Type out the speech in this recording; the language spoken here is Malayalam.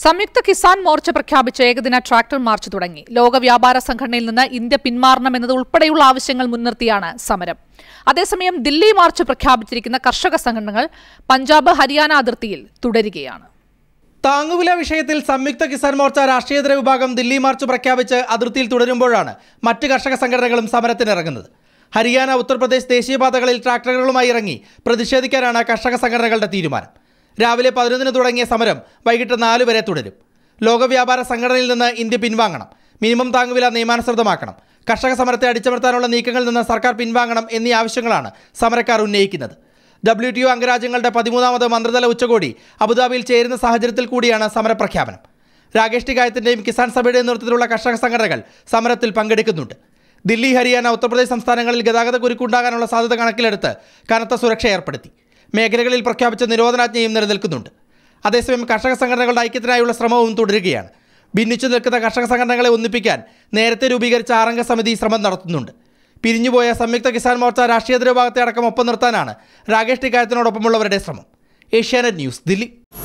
സംയുക്ത കിസാൻ മോർച്ച പ്രഖ്യാപിച്ച ഏകദിന ട്രാക്ടർ മാർച്ച് തുടങ്ങി ലോക വ്യാപാര സംഘടനയിൽ നിന്ന് ഇന്ത്യ പിന്മാറണമെന്നത് ഉൾപ്പെടെയുള്ള ആവശ്യങ്ങൾ മുൻനിർത്തിയാണ് സമരം അതേസമയം ദില്ലി മാർച്ച് പ്രഖ്യാപിച്ചിരിക്കുന്ന കർഷക സംഘടനകൾ പഞ്ചാബ് ഹരിയാന അതിർത്തിയിൽ തുടരുകയാണ് താങ്ങുവില വിഷയത്തിൽ സംയുക്ത കിസാൻ മോർച്ച രാഷ്ട്രീയതര വിഭാഗം ദില്ലി മാർച്ച് പ്രഖ്യാപിച്ച് അതിർത്തിയിൽ തുടരുമ്പോഴാണ് മറ്റ് കർഷക സംഘടനകളും സമരത്തിനിറങ്ങുന്നത് ഹരിയാന ഉത്തർപ്രദേശ് ദേശീയപാതകളിൽ ട്രാക്ടറുകളുമായി ഇറങ്ങി പ്രതിഷേധിക്കാനാണ് കർഷക സംഘടനകളുടെ തീരുമാനം രാവിലെ പതിനൊന്നിന് തുടങ്ങിയ സമരം വൈകിട്ട് നാല് വരെ തുടരും ലോക വ്യാപാര സംഘടനയിൽ നിന്ന് ഇന്ത്യ പിൻവാങ്ങണം മിനിമം താങ്ങുവില നിയമാനുസൃതമാക്കണം കർഷക സമരത്തെ അടിച്ചമർത്താനുള്ള നീക്കങ്ങളിൽ നിന്ന് സർക്കാർ പിൻവാങ്ങണം എന്നീ ആവശ്യങ്ങളാണ് സമരക്കാർ ഉന്നയിക്കുന്നത് ഡബ്ല്യു ടി ഒ അംഗരാജ്യങ്ങളുടെ പതിമൂന്നാമത് മന്ത്രിതല ഉച്ചകോടി അബുദാബിയിൽ ചേരുന്ന സാഹചര്യത്തിൽ കൂടിയാണ് സമരപ്രഖ്യാപനം രാകേഷ് ടികായത്തിൻ്റെയും കിസാൻ സഭയുടെയും നേതൃത്വത്തിലുള്ള കർഷക സംഘടനകൾ സമരത്തിൽ പങ്കെടുക്കുന്നുണ്ട് ദില്ലി ഹരിയാന ഉത്തർപ്രദേശ് സംസ്ഥാനങ്ങളിൽ ഗതാഗത കുരുക്കുണ്ടാകാനുള്ള സാധ്യത കണക്കിലെടുത്ത് കനത്ത സുരക്ഷ ഏർപ്പെടുത്തി മേഖലകളിൽ പ്രഖ്യാപിച്ച നിരോധനാജ്ഞയും നിലനിൽക്കുന്നുണ്ട് അതേസമയം കർഷക സംഘടനകളുടെ ഐക്യത്തിനായുള്ള ശ്രമവും തുടരുകയാണ് ഭിന്നിച്ചു നിൽക്കുന്ന കർഷക സംഘടനകളെ ഒന്നിപ്പിക്കാൻ നേരത്തെ രൂപീകരിച്ച ആറംഗ സമിതി ശ്രമം നടത്തുന്നുണ്ട് പിരിഞ്ഞുപോയ സംയുക്ത കിസാൻ മോർച്ച രാഷ്ട്രീയതര വിഭാഗത്തെ അടക്കം ഒപ്പം നിർത്താനാണ് രാകേഷ് ടിക്കായത്തിനോടൊപ്പമുള്ളവരുടെ ശ്രമം ഏഷ്യാനെറ്റ് ന്യൂസ് ദില്ലി